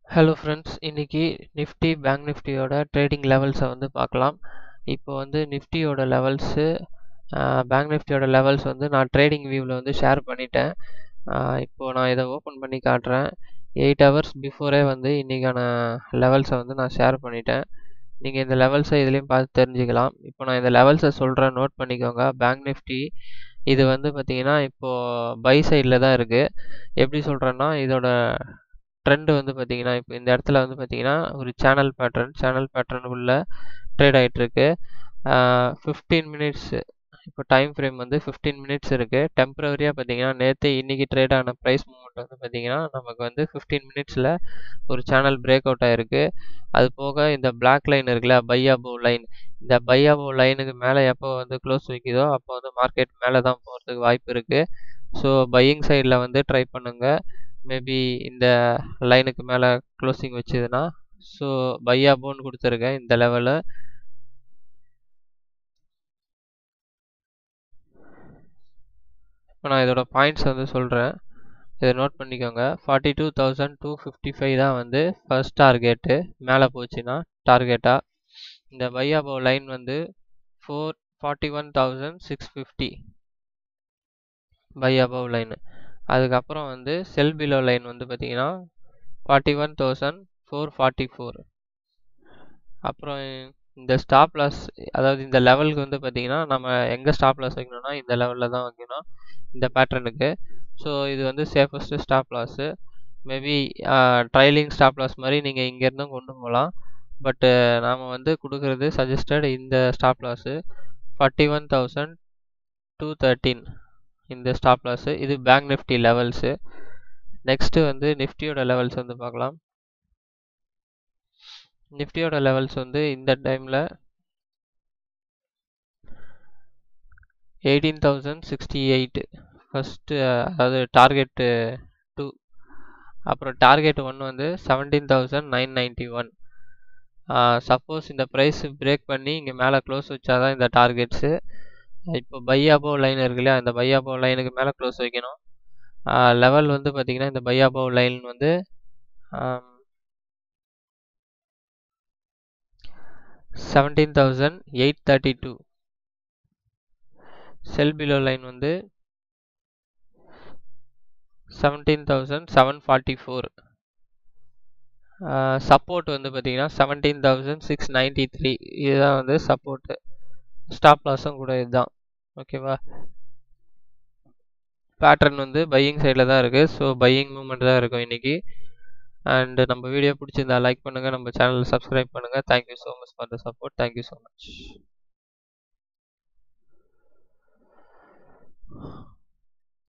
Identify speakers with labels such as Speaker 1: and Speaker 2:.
Speaker 1: hello friends இன்னைக்கு Nifty bank நிஃப்டியோட trading லெவல்ஸை வந்து பார்க்கலாம் இப்போ வந்து நிஃப்டியோட லெவல்ஸு பேங்க் நிஃப்டியோட லெவல்ஸ் வந்து நான் ட்ரேடிங் வியூவில் வந்து ஷேர் பண்ணிட்டேன் இப்போது நான் இதை ஓப்பன் பண்ணி காட்டுறேன் எயிட் ஹவர்ஸ் பிஃபோரே வந்து இன்றைக்கான லெவல்ஸை வந்து நான் ஷேர் பண்ணிட்டேன் நீங்கள் இந்த லெவல்ஸை இதுலேயும் பார்த்து தெரிஞ்சுக்கலாம் இப்போ நான் இந்த லெவல்ஸை சொல்கிறேன் நோட் பண்ணிக்கோங்க பேங்க் நிஃப்டி இது வந்து பார்த்திங்கன்னா இப்போது பை சைடில் தான் இருக்குது எப்படி சொல்கிறேன்னா இதோட ட்ரெண்டு வந்து பார்த்திங்கன்னா இப்போ இந்த இடத்துல வந்து பார்த்திங்கன்னா ஒரு சேனல் பேட்டர்ன் சேனல் பேட்டர்னுக்குள்ளே ட்ரேட் ஆகிட்டுருக்கு ஃபிஃப்டீன் மினிட்ஸ் இப்போ டைம் ஃப்ரேம் வந்து ஃபிஃப்டீன் மினிட்ஸ் இருக்குது டெம்பரவரியாக பார்த்தீங்கன்னா நேற்று இன்றைக்கி ட்ரேட் ஆன ப்ரைஸ் மூமெண்ட் வந்து பார்த்திங்கன்னா நமக்கு வந்து ஃபிஃப்டீன் மினிட்ஸில் ஒரு சேனல் பிரேக் அவுட் ஆகிருக்கு அது போக இந்த பிளாக் லைன் இருக்குல்ல பை அபோவ் லைன் இந்த பை அபோவ் லைனுக்கு மேலே எப்போ வந்து க்ளோஸ் வைக்குதோ அப்போ வந்து மார்க்கெட் மேலே தான் போகிறதுக்கு வாய்ப்பு இருக்குது ஸோ பையிங் சைடில் வந்து ட்ரை பண்ணுங்கள் மேபி இந்த லைனுக்கு மேலே க்ளோசிங் வச்சுதுன்னா ஸோ பை அபோன்னு கொடுத்துருக்கேன் இந்த லெவலு இப்போ நான் இதோட பாயிண்ட்ஸ் வந்து சொல்கிறேன் இதை நோட் பண்ணிக்கோங்க forty two thousand two fifty five தான் வந்து ஃபர்ஸ்ட் டார்கெட்டு மேலே போச்சுன்னா டார்கெட்டாக இந்த பை அபோ லைன் வந்து four forty one thousand six fifty buy above line அதுக்கப்புறம் வந்து செல் பிலோ லைன் வந்து பார்த்தீங்கன்னா forty one thousand four forty four அப்புறம் இந்த ஸ்டாப் லாஸ் அதாவது இந்த லெவலுக்கு வந்து பார்த்தீங்கன்னா நம்ம எங்கே ஸ்டாப் லாஸ் வைக்கணும்னா இந்த லெவலில் தான் வைக்கணும் இந்த பேட்டர்னுக்கு ஸோ இது வந்து safest stop loss maybe trailing stop loss மாதிரி நீங்கள் இங்கேருந்தும் கொண்டு போகலாம் பட்டு நாம் வந்து கொடுக்குறது சஜஸ்டட் இந்த stop loss forty one thousand two thirteen இந்த ஸ்டாப் லாஸு இது பேங்க் நிஃப்டி லெவல்ஸு நெக்ஸ்ட்டு வந்து நிஃப்டியோட லெவல்ஸ் வந்து பார்க்கலாம் நிஃப்டியோட லெவல்ஸ் வந்து இந்த டைமில் eighteen thousand sixty eight first அதாவது டார்கெட்டு டூ அப்புறம் டார்கெட் ஒன் வந்து seventeen thousand nine ninety one suppose இந்த ப்ரைஸ் பிரேக் பண்ணி இங்கே மேலே க்ளோஸ் வச்சாதான் இந்த டார்கெட்ஸு இப்போ பை அபோவ் லைன் இருக்கு இல்லையா இந்த பை அபோவ் லைனுக்கு மேலே க்ளோஸ் வைக்கணும் லெவல் வந்து பார்த்திங்கன்னா இந்த பை அபோவ் லைன் வந்து seventeen thousand eight thirty two sell below line வந்து seventeen thousand seven forty four support வந்து பார்த்தீங்கன்னா seventeen thousand six ninety three இதுதான் வந்து சப்போர்ட்டு ஸ்டாப் லாஸும் கூட இதுதான் ஓகேவா பேட்டர்ன் வந்து பையிங் சைடில் தான் இருக்குது ஸோ பையிங் மூமெண்ட் தான் இருக்கும் இன்றைக்கி அண்டு நம்ம வீடியோ பிடிச்சிருந்தா லைக் பண்ணுங்கள் நம்ம சேனல் சப்ஸ்கிரைப் பண்ணுங்கள் thank you so much for the support thank you so much